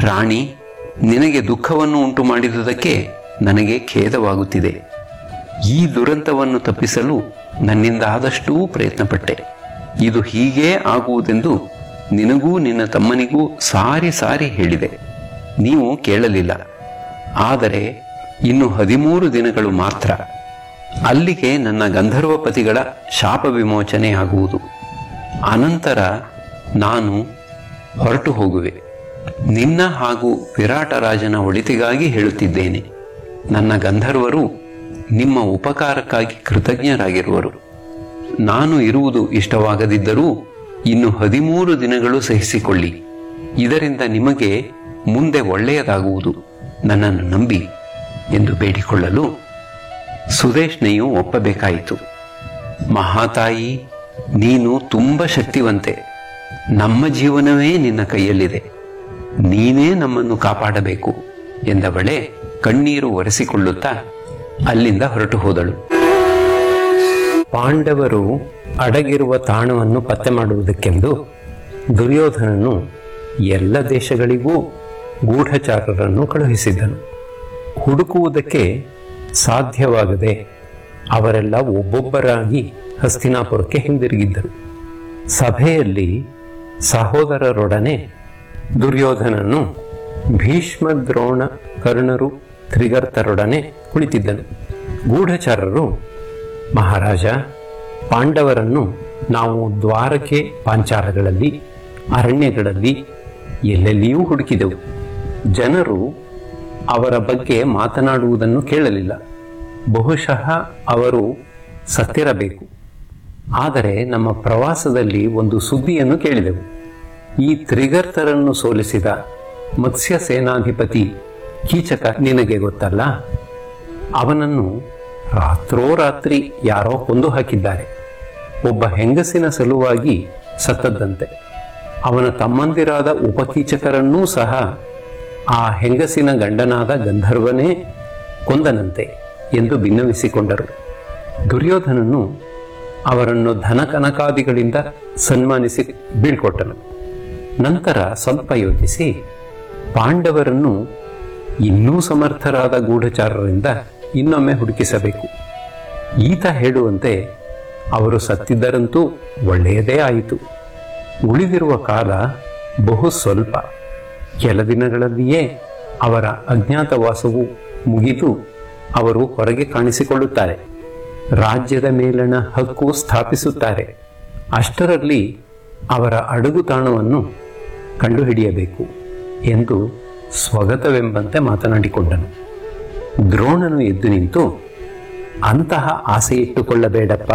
ರಾಣಿ ನಿನಗೆ ದುಃಖವನ್ನು ಉಂಟು ಮಾಡಿದುದಕ್ಕೆ ನನಗೆ ಖೇದವಾಗುತ್ತಿದೆ ಈ ದುರಂತವನ್ನು ತಪ್ಪಿಸಲು ನನ್ನಿಂದ ಆದಷ್ಟೂ ಪ್ರಯತ್ನಪಟ್ಟೆ ಇದು ಹೀಗೇ ಆಗುವುದೆಂದು ನಿನಗೂ ನಿನ್ನ ತಮ್ಮನಿಗೂ ಸಾರಿ ಸಾರಿ ಹೇಳಿದೆ ನೀವು ಕೇಳಲಿಲ್ಲ ಆದರೆ ಇನ್ನು ಹದಿಮೂರು ದಿನಗಳು ಮಾತ್ರ ಅಲ್ಲಿಗೆ ನನ್ನ ಗಂಧರ್ವ ಪತಿಗಳ ಶಾಪ ವಿಮೋಚನೆ ಆಗುವುದು ಅನಂತರ ನಾನು ಹೊರಟು ಹೋಗುವೆ ನಿನ್ನ ಹಾಗೂ ವಿರಾಟರಾಜನ ಒಳಿತಿಗಾಗಿ ಹೇಳುತ್ತಿದ್ದೇನೆ ನನ್ನ ಗಂಧರ್ವರು ನಿಮ್ಮ ಉಪಕಾರಕ್ಕಾಗಿ ಕೃತಜ್ಞರಾಗಿರುವರು ನಾನು ಇರುವುದು ಇಷ್ಟವಾಗದಿದ್ದರೂ ಇನ್ನು ಹದಿಮೂರು ದಿನಗಳು ಸಹಿಸಿಕೊಳ್ಳಿ ಇದರಿಂದ ನಿಮಗೆ ಮುಂದೆ ಒಳ್ಳೆಯದಾಗುವುದು ನನ್ನನ್ನು ನಂಬಿ ಎಂದು ಬೇಡಿಕೊಳ್ಳಲು ಸುದೇಶ್ನೆಯು ಒಪ್ಪಬೇಕಾಯಿತು ಮಹಾತಾಯಿ ನೀನು ತುಂಬ ಶಕ್ತಿವಂತೆ ನಮ್ಮ ಜೀವನವೇ ನಿನ್ನ ಕೈಯಲ್ಲಿದೆ ನೀನೇ ನಮ್ಮನ್ನು ಕಾಪಾಡಬೇಕು ಎಂದವಳೆ ಕಣ್ಣೀರು ಒರೆಸಿಕೊಳ್ಳುತ್ತಾ ಅಲ್ಲಿಂದ ಹೊರಟು ಹೋದಳು ಪಾಂಡವರು ಅಡಗಿರುವ ತಾಣವನ್ನು ಪತ್ತೆ ಮಾಡುವುದಕ್ಕೆಂದು ದುರ್ಯೋಧನನು ಎಲ್ಲ ದೇಶಗಳಿಗೂ ಗೂಢಚಾರರನ್ನು ಕಳುಹಿಸಿದ್ದನು ಹುಡುಕುವುದಕ್ಕೆ ಸಾಧ್ಯವಾಗದೆ ಅವರೆಲ್ಲ ಒಬ್ಬೊಬ್ಬರಾಗಿ ಹಸ್ತಿನಾಪುರಕ್ಕೆ ಹಿಂದಿರುಗಿದ್ದರು ಸಭೆಯಲ್ಲಿ ಸಹೋದರರೊಡನೆ ದುರ್ಯೋಧನನು ಭೀಷ್ಮ ದ್ರೋಣ ಕರ್ಣರು ತ್ರಿಗರ್ತರೊಡನೆ ಕುಳಿತಿದ್ದನು ಗೂಢಚಾರರು ಮಹಾರಾಜ ಪಾಂಡವರನ್ನು ನಾವು ದ್ವಾರಕೆ ಪಾಂಚಾಲಗಳಲ್ಲಿ ಅರಣ್ಯಗಳಲ್ಲಿ ಎಲ್ಲೆಲ್ಲಿಯೂ ಹುಡುಕಿದೆವು ಜನರು ಅವರ ಬಗ್ಗೆ ಮಾತನಾಡುವುದನ್ನು ಕೇಳಲಿಲ್ಲ ಬಹುಶಃ ಅವರು ಸತ್ತಿರಬೇಕು ಆದರೆ ನಮ್ಮ ಪ್ರವಾಸದಲ್ಲಿ ಒಂದು ಸುದ್ದಿಯನ್ನು ಕೇಳಿದೆವು ಈ ತ್ರಿಗರ್ತರನ್ನು ಸೋಲಿಸಿದ ಮತ್ಸ್ಯ ಸೇನಾಧಿಪತಿ ಕೀಚಕ ನಿನಗೆ ಗೊತ್ತಲ್ಲ ಅವನನ್ನು ರಾತ್ರೋರಾತ್ರಿ ಯಾರೋ ಕೊಂದು ಹಾಕಿದ್ದಾರೆ ಒಬ್ಬ ಹೆಂಗಸಿನ ಸಲುವಾಗಿ ಸತ್ತದ್ದಂತೆ ಅವನ ತಮ್ಮಂದಿರಾದ ಉಪಕೀಚಕರನ್ನೂ ಸಹ ಆ ಹೆಂಗಸಿನ ಗಂಡನಾದ ಗಂಧರ್ವನೇ ಕೊಂದನಂತೆ ಎಂದು ಭಿನ್ನವಿಸಿಕೊಂಡರು ದುರ್ಯೋಧನನು ಅವರನ್ನು ಧನಕನಕಾದಿಗಳಿಂದ ಸನ್ಮಾನಿಸಿ ಬೀಳ್ಕೊಟ್ಟನು ನಂತರ ಸ್ವಲ್ಪ ಯೋಚಿಸಿ ಪಾಂಡವರನ್ನು ಇನ್ನೂ ಸಮರ್ಥರಾದ ಗೂಢಚಾರರಿಂದ ಇನ್ನೊಮ್ಮೆ ಹುಡುಕಿಸಬೇಕು ಈತ ಹೇಳುವಂತೆ ಅವರು ಸತ್ತಿದ್ದರಂತೂ ಒಳ್ಳೆಯದೇ ಆಯಿತು ಉಳಿದಿರುವ ಕಾಲ ಬಹು ಸ್ವಲ್ಪ ಕೆಲ ದಿನಗಳಲ್ಲಿಯೇ ಅವರ ಅಜ್ಞಾತವಾಸವು ಮುಗಿದು ಅವರು ಹೊರಗೆ ಕಾಣಿಸಿಕೊಳ್ಳುತ್ತಾರೆ ರಾಜ್ಯದ ಮೇಲಣ ಹಕ್ಕು ಸ್ಥಾಪಿಸುತ್ತಾರೆ ಅಷ್ಟರಲ್ಲಿ ಅವರ ಅಡುಗುತಾಣವನ್ನು ಕಂಡುಹಿಡಿಯಬೇಕು ಎಂದು ಸ್ವಗತವೆಂಬಂತೆ ಮಾತನಾಡಿಕೊಂಡನು ದ್ರೋಣನು ಎದ್ದು ನಿಂತು ಅಂತಹ ಆಸೆ ಇಟ್ಟುಕೊಳ್ಳಬೇಡಪ್ಪ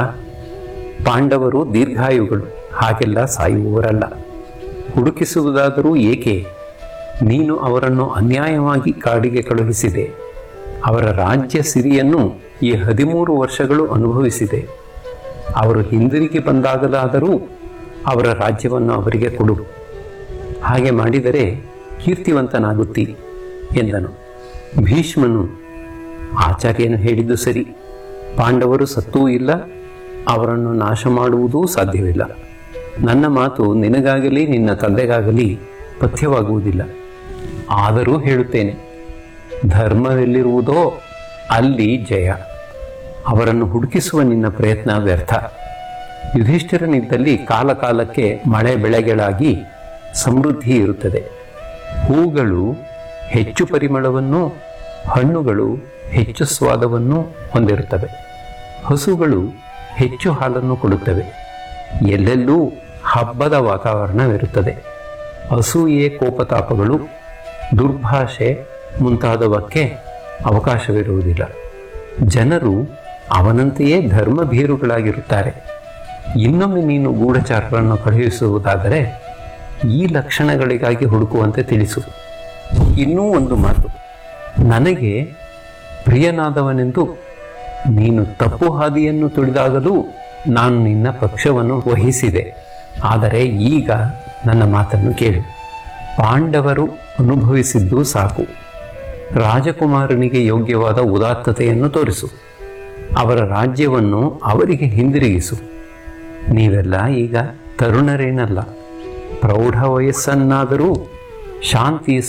ಪಾಂಡವರು ದೀರ್ಘಾಯುಗಳು ಹಾಗೆಲ್ಲ ಸಾಯುವವರಲ್ಲ ಹುಡುಕಿಸುವುದಾದರೂ ಏಕೆ ನೀನು ಅವರನ್ನು ಅನ್ಯಾಯವಾಗಿ ಕಾಡಿಗೆ ಕಳುಹಿಸಿದೆ ಅವರ ರಾಜ್ಯ ಸಿರಿಯನ್ನು ಈ ಹದಿಮೂರು ವರ್ಷಗಳು ಅನುಭವಿಸಿದೆ ಅವರು ಹಿಂದಿರುಗಿ ಬಂದಾಗಲಾದರೂ ಅವರ ರಾಜ್ಯವನ್ನು ಅವರಿಗೆ ಕೊಡು ಹಾಗೆ ಮಾಡಿದರೆ ಕೀರ್ತಿವಂತನಾಗುತ್ತಿ ಎಂದನು ಭೀಷ್ಮನು ಆಚಾರ್ಯನು ಹೇಳಿದ್ದು ಸರಿ ಪಾಂಡವರು ಸತ್ತೂ ಇಲ್ಲ ಅವರನ್ನು ನಾಶ ಮಾಡುವುದೂ ಸಾಧ್ಯವಿಲ್ಲ ನನ್ನ ಮಾತು ನಿನಗಾಗಲಿ ನಿನ್ನ ತಂದೆಗಾಗಲಿ ಪಥ್ಯವಾಗುವುದಿಲ್ಲ ಆದರೂ ಹೇಳುತ್ತೇನೆ ಧರ್ಮವೆಲ್ಲಿರುವುದೋ ಅಲ್ಲಿ ಜಯ ಅವರನ್ನು ಹುಡುಕಿಸುವ ನಿನ್ನ ಪ್ರಯತ್ನ ವ್ಯರ್ಥ ಯುಧಿಷ್ಠಿರನಿದ್ದಲ್ಲಿ ಕಾಲ ಕಾಲಕ್ಕೆ ಮಳೆ ಬೆಳೆಗಳಾಗಿ ಸಮೃದ್ಧಿ ಇರುತ್ತದೆ ಹೂಗಳು ಹೆಚ್ಚು ಪರಿಮಳವನ್ನು ಹಣ್ಣುಗಳು ಹೆಚ್ಚು ಸ್ವಾದವನ್ನು ಹೊಂದಿರುತ್ತವೆ ಹಸುಗಳು ಹೆಚ್ಚು ಹಾಲನ್ನು ಕೊಡುತ್ತವೆ ಎಲ್ಲೆಲ್ಲೂ ಹಬ್ಬದ ವಾತಾವರಣವಿರುತ್ತದೆ ಅಸೂಯೆ ಕೋಪತಾಪಗಳು ದುರ್ಭಾಷೆ ಮುಂತಾದವಕ್ಕೆ ಅವಕಾಶವಿರುವುದಿಲ್ಲ ಜನರು ಅವನಂತೆಯೇ ಧರ್ಮಭೀರುಗಳಾಗಿರುತ್ತಾರೆ ಇನ್ನೊಮ್ಮೆ ನೀನು ಗೂಢಚಾರರನ್ನು ಕಳುಹಿಸುವುದಾದರೆ ಈ ಲಕ್ಷಣಗಳಿಗಾಗಿ ಹುಡುಕುವಂತೆ ತಿಳಿಸು ಇನ್ನೂ ಒಂದು ಮಾತು ನನಗೆ ಪ್ರಿಯನಾದವನೆಂದು ನೀನು ತಪ್ಪು ಹಾದಿಯನ್ನು ತುಳಿದಾಗಲೂ ನಾನು ನಿನ್ನ ಪಕ್ಷವನ್ನು ವಹಿಸಿದೆ ಆದರೆ ಈಗ ನನ್ನ ಮಾತನ್ನು ಕೇಳು ಪಾಂಡವರು ಅನುಭವಿಸಿದ್ದು ಸಾಕು ರಾಜಕುಮಾರನಿಗೆ ಯೋಗ್ಯವಾದ ಉದಾತ್ತತೆಯನ್ನು ತೋರಿಸು ಅವರ ರಾಜ್ಯವನ್ನು ಅವರಿಗೆ ಹಿಂದಿರುಗಿಸು ನೀವೆಲ್ಲ ಈಗ ತರುಣರೇನಲ್ಲ ಪ್ರೌಢ ವಯಸ್ಸನ್ನಾದರೂ ಶಾಂತಿ